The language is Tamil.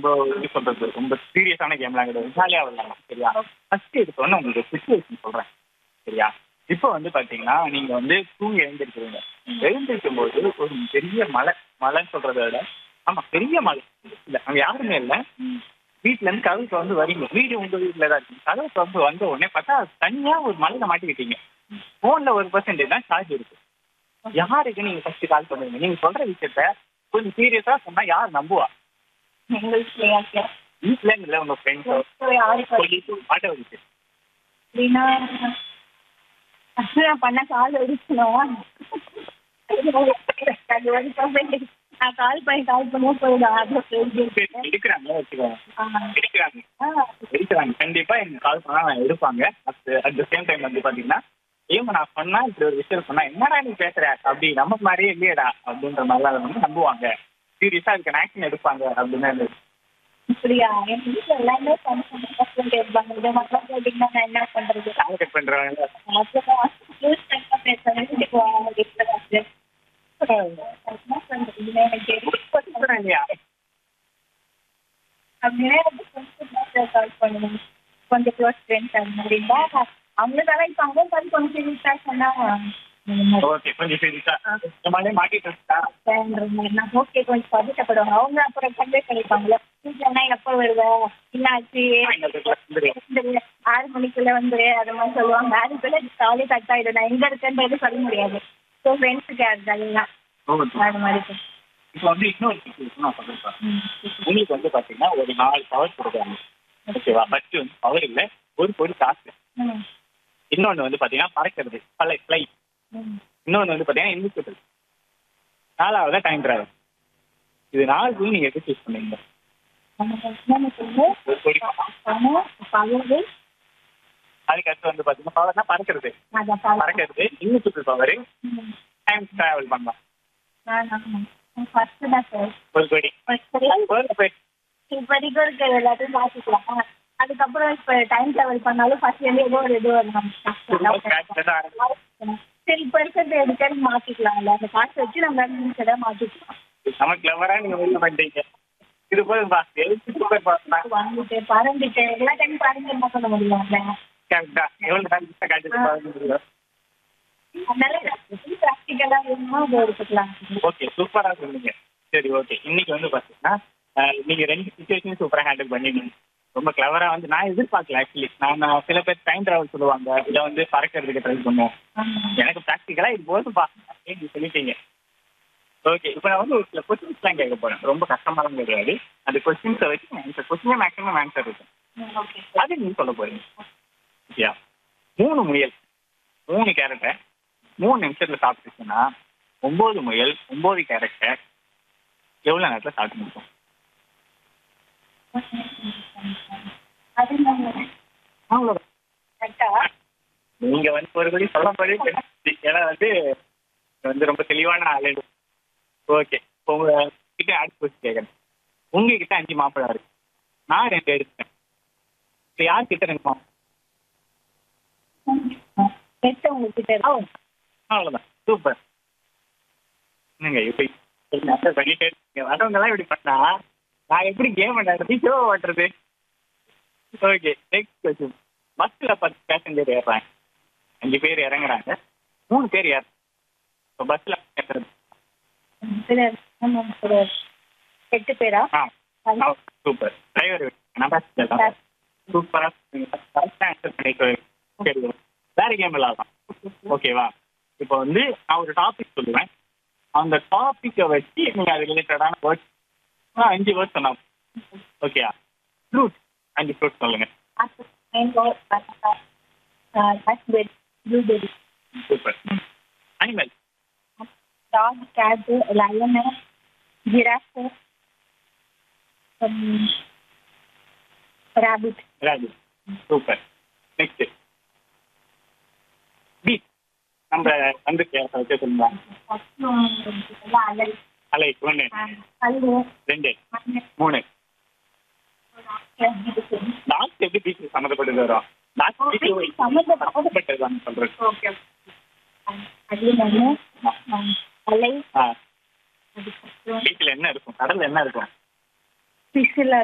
ரொம்ப எப்படி சொல்றது ரொம்ப சீரியஸான கேம்லாம் கிடையாது ஜாலியா விளையாடலாம் சரியா ஃபர்ஸ்ட் எடுத்தோன்னே உங்களுக்கு சுச்சுவேஷன் சொல்றேன் சரியா இப்போ வந்து பாத்தீங்கன்னா நீங்க வந்து தூங்கி எழுந்திருக்கிறீங்க எழுந்திருக்கும் போது ஒரு பெரிய மலை மலைன்னு சொல்றதை விட ஆமா பெரிய மலை இல்ல அங்க யாருமே இல்ல வீட்ல இருந்து கதவுக்கு வந்து வரீங்க வீடு உங்க வீட்டுல தான் இருக்கு கதவுக்கு வந்து வந்த உடனே பார்த்தா தனியா ஒரு மலையில மாட்டிக்கிட்டீங்க போன்ல ஒரு பர்சன்டேஜ் தான் சார்ஜ் இருக்கு யாருக்கு நீங்க ஃபர்ஸ்ட் கால் பண்ணுவீங்க நீங்க சொல்ற விஷயத்த கொஞ்சம் சீரியஸா சொன்னா யார் நம்புவா எங்களுக்கு வீட்ல இல்ல உங்க ஃப்ரெண்ட்ஸோ யாருக்கு சொல்லிட்டு ஆட்டோ இருக்கு அப்படின்னா நான் பண்ண கால் அடிக்கணும் அது வந்து percentage. நான் கால் பண்ணி கால் பண்ணுவோம் போயிடும் அது போயிடும். எடுக்கிறாங்க வச்சுக்கோங்க ஆ. எடுக்கிறாங்க ஆ. எடுக்கிறாங்க கண்டிப்பா எனக்கு கால் பண்ணா நான் எடுப்பாங்க அட் த சேம் டைம் வந்து பாத்தீங்கன்னா ஏமா நான் சொன்னா இப்படி ஒரு விஷயம் சொன்னா என்னடா நீ பேசுற அப்படி நம்ம மாதிரியே இல்லையடா அப்படின்ற மாதிரிலாம் வந்து நம்புவாங்க சீரியஸா அதுக்கு ஆக்ஷன் எடுப்பாங்க அப்படின்னு அப்படியா என் வீட்டுல எல்லாமே பண்ணி இருப்பாங்க இதை மட்டும் கேட்டீங்கன்னா நான் என்ன பண்றது டார்கெட் பண்றவங்க அப்புறம் யூஸ் பண்ண பேசுறேன் வீட்டுக்கு வாங்க வீட்டுல வந்து என்ன பண்றது இது எனக்கு தெரியல. இல்லையா அப்படின்னா எனக்கு கொஞ்சம் கால் பண்ணுவேன் கொஞ்சம் க்ளோஸ் ஃப்ரெண்ட்ஸ் அந்த மாதிரி இருந்தா அவங்களுக்காக இப்போ அவங்க வந்து கொஞ்சம் சீரியஸாக சொன்னா இந்த மாதிரி ஓகே கொஞ்சம் சீரியஸா இந்த மாதிரி மாட்டிட்டு இருக்கா வேணுன்ற மாதிரி நான் ஓகே கொஞ்சம் பதட்டப்படுவாங்க அவங்க அப்புறம் கன்வே பண்ணிப்பாங்களே வீட்டுலன்னா எப்போ வருவ என்னாச்சு வந்துரு, ஆறு மணிக்குள்ள வந்துரு அது மாதிரி சொல்லுவாங்க அதுக்குள்ள காலே கட் ஆயிடும் நான் எங்க இருக்கேன்றது சொல்ல முடியாது ஸோ ஃப்ரெண்ட்ஸுக்கு அது அதெல்லாம் அது மாதிரி இப்போ வந்து இன்னொரு situation நான் சொல்றேன் ம். உங்களுக்கு வந்து பாத்தீங்கன்னா ஒரு நாலு பவர் கொடுக்குறாங்க ஓகேவா ஃபர்ஸ்ட் வந்து பவர் இல்ல ஒரு பொடி காசு ம். இன்னொன்னு வந்து பாத்தீங்கன்னா பறக்கிறது பலை ஃப்ளை ம். இன்னொன்னு வந்து பாத்தீங்கன்னா இன்விசிபிள் நாலாவதா டைம் டிராவல் இது நாலு நீங்க எது சூஸ் பண்ணீங்க நமக்கு என்னன்னு சொல்லு ஒரு பொடி பணம் பகிர்வு அதுக்கு அடுத்து வந்து பாத்தீங்கன்னா பவர்னா பறக்கிறது அதை பழக்கம் பறக்கிறது இன்விசிபிள் பவர் ம். டைம் டிராவல் பண்ணலாம் நான் நான் ஃபர்ஸ்ட் தான் சார் ஒரு பொடி ஃபர்ஸ்ட் ஒரு பொடி இப்போதைக்கு இருக்க எல்லாத்தையும் மாற்றிக்கலாம் அதுக்கப்புறம் இப்போ டைம் ட்ராவல் பண்ணாலும் ஃபர்ஸ்ட் வந்து ஏதோ ஒரு இது வரும் சரி இப்போ இருக்கிறது எடுத்து மாற்றிக்கலாம்ல அந்த காசு வச்சு நம்ம நிமிஷம் மாற்றிக்கலாம் நம்ம கிளவரா நீங்க வெளில பண்ணிட்டீங்க இது போதும் பா எழுத்து சூப்பர் பாஸ்னா வாங்கிட்டு பறந்துட்டு எல்லா டைம் பறந்து என்ன பண்ண முடியும்ல கரெக்டா எவ்வளவு நேரம் காட்டிட்டு பாருங்க அதனால ப்ராக்டிக்கலாக வேணுமோ அதை எடுத்துக்கலாம் ஓகே சூப்பரா சொன்னீங்க சரி ஓகே இன்னைக்கு வந்து பாத்தீங்கன்னா அஹ், நீங்க ரெண்டு சுச்சுவேஷன் சூப்பரா ஹேண்டில் பண்ணிருந்தீங்க ரொம்ப கிளவரா வந்து நான் எதிர்பார்க்கல ஆக்சுவலி நான் நான் சில பேர் டைம் டிராவல் சொல்லுவாங்க இல்ல வந்து பறக்கிறதுக்கு ட்ரை பண்ணுவோம் எனக்கு ப்ராக்டிக்கலா இது போதும்பா அப்படின்னு சொல்லிட்டீங்க ஓகே இப்போ நான் வந்து ஒரு சில கொஸ்டின்ஸ்லாம் கேட்க போறேன் ரொம்ப கஷ்டமாலாம் கிடையாது அந்த கொஸ்டின்ஸை வச்சு ஆன்சர் கொஸ்டினே மேக்ஸிமம் ஆன்சர் இருக்கும் ஓகே அது நீங்க சொல்ல போறீங்க ஓகேயா மூணு முயல் மூணு கேரட்டை மூணு நிமிஷத்துல சாப்பிட்டுச்சுன்னா ஒன்பது முயல் ஒன்பது கேரட்டை எவ்வளவு நேரத்துல சாப்பிட்டு முடிக்கும் அது நம்ம அவ்வளவுதான் கரெக்டா நீங்க வந்து ஒரு படி சொல்ல படி ஏன்னா வந்து இது வந்து ரொம்ப தெளிவான ஆளு ஓகே உங்க கிட்ட அடுத்த கொஸ்டின் கேட்கறேன் உங்ககிட்ட அஞ்சு மாப்பிள்ளை இருக்கு நான் ரெண்டு எடுத்தேன் இப்போ யார் கிட்ட ரெண்டு மாப்பிள்ளை எட்டு உங்ககிட்ட இருக்கு அவ்வளவுதான் சூப்பர் என்னங்க இப்படி மெசேஜ் பண்ணிட்டே இருக்கீங்க வரவங்க எல்லாம் இப்படி பண்ணா நான் எப்படி கேம் விளையாடுறது ஷோ ஓட்டுறது ஓகே நெக்ஸ்ட் கொஸ்டின் பஸ்ல பத்து பேசஞ்சர் ஏறுறாங்க அஞ்சு பேர் இறங்குறாங்க மூணு பேர் ஏற இப்போ பஸ்ல ஏறுறது சரி, ஆமா, சரி. எட்டு பேரா ஆ சூப்பர் டிரைவர் நம்ம சூப்பரா கரெக்டாக ஆன்சர் பண்ணிட்டு சரி வேற கேம் விளாடலாம் ஓகேவா இப்போ வந்து நான் ஒரு டாபிக் சொல்லுவேன் அந்த டாபிக்கை வச்சு நீங்க அது ரிலேட்டடான வேர்ட்ஸ் அஞ்சு வேர்ட்ஸ் சொன்னா ஓகேயா ஃப்ரூட் அஞ்சு ஃப்ரூட் சொல்லுங்க apple mango raspberry blueberry super animal dog cat lion giraffe rabbit Raju super next beach நம்ம வந்து வச்சு சொல்லுவாங்க அலை அலை ஒன்று கல்லு ரெண்டு மண்ணு மூணு டாக்ஸ் எப்படி பீச் சம்மந்தப்பட்டது வரும் டாக்ஸ் பீச் சம்மந்தப்பட்டதுதான் சொல்றேன் ஓகே அது மண்ணு அலை ஆ அதுக்கப்புறம் பீச்சில் என்ன இருக்கும் கடல்ல என்ன இருக்கும் ஃபிஷ்ஷில்